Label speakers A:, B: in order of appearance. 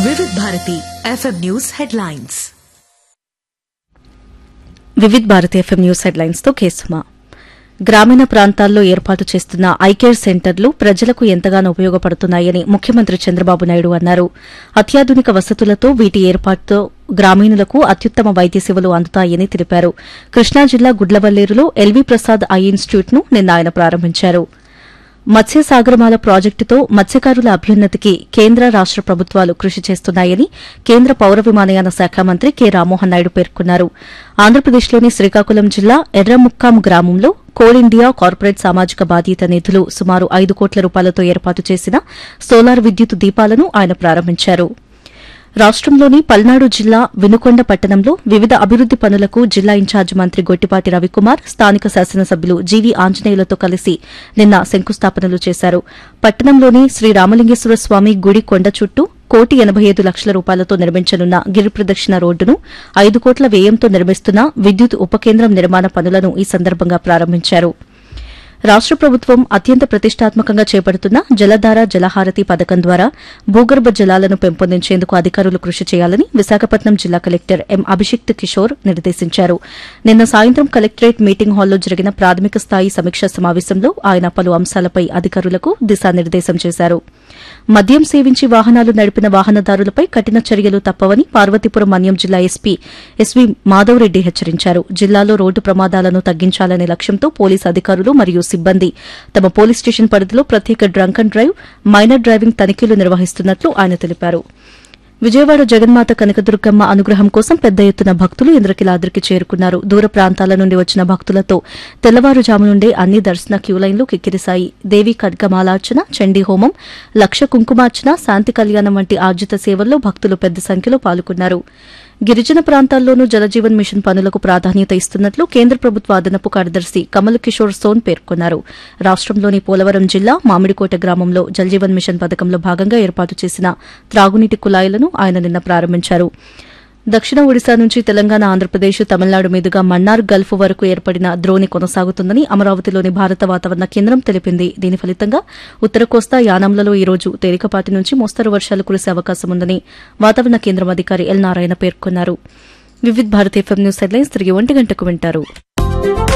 A: Vividh Bharati FM news headlines
B: Vividh Bharati FM news headlines తో కేసుమా గ్రామీణ ప్రాంతాల్లో ఏర్పాటు చేస్తున్న ఐకేర్ సెంటర్లు ప్రజలకు ఎంతగానో ఉపయోగపడుతున్నాయని ముఖ్యమంత్రి చంద్రబాబు నాయుడు అన్నారు అత్యాధునిక వసతులతో వీటి ఏర్పాటుతో గ్రామీణులకు అత్యుత్తమ వైద్య సేవలు అందుతాయని తెలిపారు కృష్ణా జిల్లా గుడ్లవల్లేరులో ఎల్వీ ప్రసాద్ ఐ ఇన్స్టిట్యూట్ ను నిన్న ఆయన ప్రారంభించారు మత్స్య సాగరమాల ప్రాజెక్టుతో మత్స్యకారుల అభ్యున్నతికి కేంద్ర రాష్ట ప్రభుత్వాలు కృషి చేస్తున్నాయని కేంద్ర పౌర విమానయాన శాఖ మంత్రి కె రామ్మోహన్ నాయుడు పేర్కొన్నారు ఆంధ్రప్రదేశ్లోని శ్రీకాకుళం జిల్లా ఎర్రముక్కాం గ్రామంలో కోల్ ఇండియా కార్పొరేట్ సామాజిక బాధ్యత నిధులు సుమారు ఐదు కోట్ల రూపాయలతో ఏర్పాటు చేసిన సోలార్ విద్యుత్ దీపాలను ఆయన ప్రారంభించారు రాష్టంలోని పల్నాడు జిల్లా వినుకొండ పట్టణంలో వివిధ అభివృద్ది పనులకు జిల్లా ఇన్ఛార్జ్ మంత్రి గొట్టిపాటి రవికుమార్ స్థానిక శాసనసభ్యులు జీవీ ఆంజనేయులతో కలిసి నిన్న శంకుస్థాపనలు చేశారు పట్టణంలోని శ్రీ రామలింగేశ్వర స్వామి గుడి కొండ చుట్టూ కోటి ఎనబై ఐదు లక్షల రూపాయలతో నిర్మించనున్న గిరి ప్రదక్షిణ రోడ్డును ఐదు కోట్ల వ్యయంతో నిర్మిస్తున్న విద్యుత్ ఉపకేంద్రం నిర్మాణ పనులను ఈ సందర్భంగా ప్రారంభించారు రాష్ట ప్రభుత్వం అత్యంత ప్రతిష్టాత్మకంగా చేపడుతున్న జలధార జలహారతి పథకం ద్వారా భూగర్భ జలాలను పెంపొందించేందుకు అధికారులు కృషి చేయాలని విశాఖపట్నం జిల్లా కలెక్టర్ ఎం అభిషిక్త్ కిషోర్ నిర్దేశించారు నిన్న సాయంత్రం కలెక్టరేట్ మీటింగ్ హాల్లో జరిగిన ప్రాథమిక స్థాయి సమీక్షా సమావేశంలో ఆయన పలు అంశాలపై అధికారులకు దిశానిర్దేశం చేశారు మద్యం సేవించి వాహనాలు నడిపిన వాహనదారులపై కఠిన చర్యలు తప్పవని పార్వతీపురం మన్యం జిల్లా ఎస్పీ ఎస్వీ మాధవరెడ్డి హెచ్చరించారు జిల్లాలో రోడ్డు ప్రమాదాలను తగ్గించాలనే లక్ష్యంతో పోలీసు అధికారులు మరియు సిబ్బంది తమ పోలీస్ స్టేషన్ పరిధిలో ప్రత్యేక drunk and drive minor driving తనిఖీలు నిర్వహిస్తున్నట్లు ఆయన తెలిపారు విజయవాడ జగన్మాత కనకదుర్గమ్మ అనుగ్రహం కోసం పెద్ద ఎత్తున భక్తులు ఇంద్రకిలాద్రికి చేరుకున్నారు దూర ప్రాంతాల నుండి వచ్చిన భక్తులతో తెల్లవారుజాము నుండే అన్ని దర్శన క్యూలైన్లు కిక్కిరిశాయి దేవి ఖడ్గమాలార్చన చండీ హోమం లక్ష కుంకుమార్చన శాంతి కళ్యాణం వంటి ఆర్జిత సేవల్లో భక్తులు పెద్ద సంఖ్యలో పాల్గొన్నారు గిరిజన ప్రాంతాల్లోనూ జలజీవన్ మిషన్ పనులకు ప్రాధాన్యత ఇస్తున్నట్లు కేంద్ర ప్రభుత్వ అదనపు కార్యదర్శి కమల్ కిషోర్ సోన్ పేర్కొన్నారు రాష్టంలోని పోలవరం జిల్లా మామిడికోట గ్రామంలో జలజీవన్ మిషన్ పథకంలో భాగంగా ఏర్పాటు చేసిన త్రాగునీటి కుళాయిలను ఆయన నిన్న ప్రారంభించారు దక్షిణ ఒడిశా నుంచి తెలంగాణ ఆంధ్రప్రదేశ్ తమిళనాడు మీదుగా మన్నార్ గల్ఫ్ వరకు ఏర్పడిన ద్రోణి కొనసాగుతుందని అమరావతిలోని భారత వాతావరణ కేంద్రం తెలిపింది దీని ఫలితంగా ఉత్తర కోస్తా యానాంలలో ఈ రోజు తేలికపాటి నుంచి మోస్తరు వర్షాలు కురిసే అవకాశం ఉందని వాతావరణ కేంద్రం అధికారి ఎల్ నారాయణ పేర్కొన్నారు Vividh Bharat FM news headlines తిరిగి ఒంటి గంటకు వింటారు